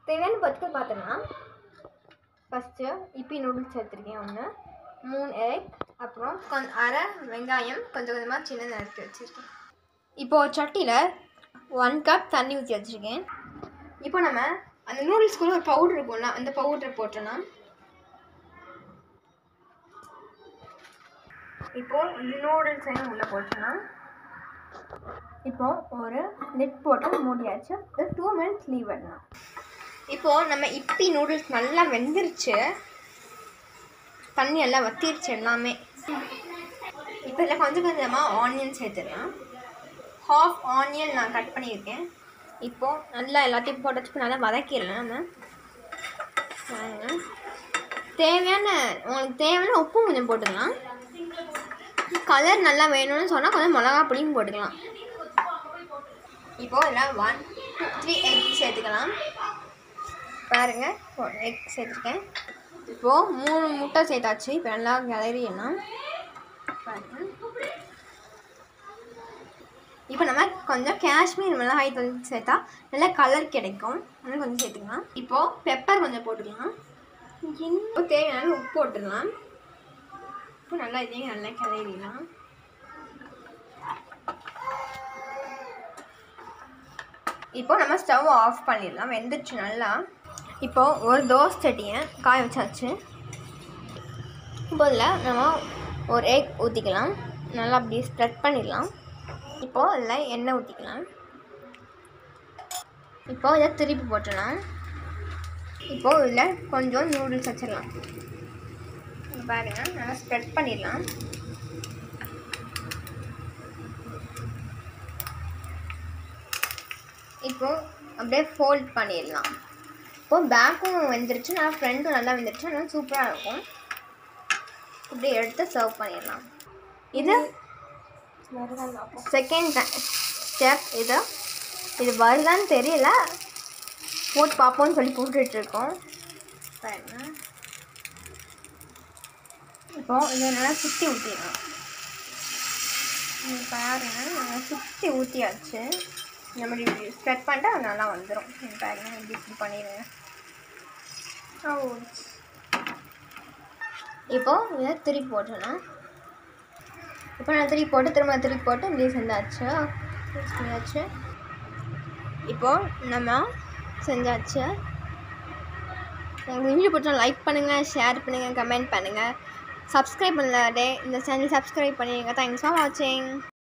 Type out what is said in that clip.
தேவையான பொருட்கள் பார்த்தோம்னா ஃபஸ்ட்டு இப்பி நூடுல்ஸ் எடுத்துருக்கேன் ஒன்று மூணு எக் அப்புறம் கொஞ்சம் அரை வெங்காயம் கொஞ்சம் கொஞ்சமாக சின்ன நறுக்கி வச்சுருக்கேன் இப்போ ஒரு சட்டியில் ஒன் கப் தண்ணி ஊற்றி வச்சுருக்கேன் இப்போ நம்ம அந்த நூடுல்ஸ்குள்ளே ஒரு பவுடர் இருக்கும்ல அந்த பவுடரை போட்டோன்னா இப்போ நூடுல்ஸையும் உள்ளே போட்டோன்னா இப்போ ஒரு லிட் போட்டு மூடியாச்சு ஒரு டூ மினிட்ஸ் லீவ் பண்ணலாம் இப்போ நம்ம இப்பி நூடுல்ஸ் நல்லா வெந்துருச்சு தண்ணி எல்லாம் வத்திருச்சு எல்லாமே இப்போ இதில் கொஞ்சம் கொஞ்சமாக ஆனியன் சேர்த்துடலாம் ஹாஃப் ஆனியன் நான் கட் பண்ணியிருக்கேன் இப்போது நல்லா எல்லாத்தையும் போட்டு நல்லா வதக்கிடலாம் நம்ம பாருங்க. தேவையான உங்களுக்கு தேவையான உப்பும் கொஞ்சம் போட்டுக்கலாம் கலர் நல்லா வேணும்னு சொன்னால் கொஞ்சம் மிளகா பொடியும் போட்டுக்கலாம் இப்போ இதில் ஒன் த்ரீ எக் சேர்த்துக்கலாம் பாருங்க எக் சேர்த்துருக்கேன் இப்போது மூணு முட்டை சேர்த்தாச்சு இப்போ நல்லா கிளறிடலாம் பாருங்க இப்போ நம்ம கொஞ்சம் காஷ்மீர் மிளகாய் தூள் சேர்த்தா நல்லா கலர் கிடைக்கும் அதனால் கொஞ்சம் சேர்த்துக்கலாம் இப்போது பெப்பர் கொஞ்சம் போட்டுக்கலாம் இன்னும் தேவையான உப்பு போட்டுடலாம் இப்போ நல்லா இதையும் நல்லா கிளறிடலாம் இப்போ நம்ம ஸ்டவ் ஆஃப் பண்ணிடலாம் வெந்துச்சு நல்லா இப்போ ஒரு தோசை சட்டியை காய வச்சாச்சு இப்போ இதில் நம்ம ஒரு எக் ஊற்றிக்கலாம் நல்லா அப்படியே ஸ்ப்ரெட் பண்ணிடலாம் இப்போது அதில் எண்ணெய் ஊற்றிக்கலாம் இப்போ இதை திருப்பி போட்டுடலாம் இப்போது இதில் கொஞ்சம் நூடுல்ஸ் வச்சிடலாம் இங்க பாருங்க நல்லா ஸ்ப்ரெட் பண்ணிடலாம் இப்போ அப்படியே ஃபோல்ட் பண்ணிடலாம் இப்போ பேக்கும் வெந்துருச்சு நல்லா ஃப்ரண்ட்டும் நல்லா வெந்துருச்சு நல்லா சூப்பராக இருக்கும் இப்படி எடுத்து சர்வ் பண்ணிடலாம் இது செகண்ட் ஸ்டெப் இது இது வருதான்னு தெரியல போட்டு பார்ப்போம்னு சொல்லி போட்டுட்ருக்கோம் பாருங்க இப்போ இதை நல்லா சுற்றி ஊற்றிடலாம் இங்க பாருங்க நல்லா சுற்றி ஊற்றியாச்சு இந்த மாதிரி இப்படி ஸ்ப்ரெட் பண்ணிட்டா அது நல்லா வந்துடும் இங்க பாருங்க இப்படி இப்படி பண்ணிடுங்க ஓ இப்போ இதை திருப்பி போட்டுடலாம் இப்போ நான் திருப்பி போட்டு திரும்ப திருப்பி போட்டு இப்படி செஞ்சாச்சு செஞ்சாச்சு இப்போ நம்ம செஞ்சாச்சு எனக்கு வீடியோ பிடிச்சா லைக் பண்ணுங்கள் ஷேர் பண்ணுங்கள் கமெண்ட் பண்ணுங்கள் சப்ஸ்கிரைப் பண்ணல டே இந்த சேனல் சப்ஸ்கிரைப் பண்ணிடுங்க தேங்க்ஸ் ஃபார் வாட்சிங்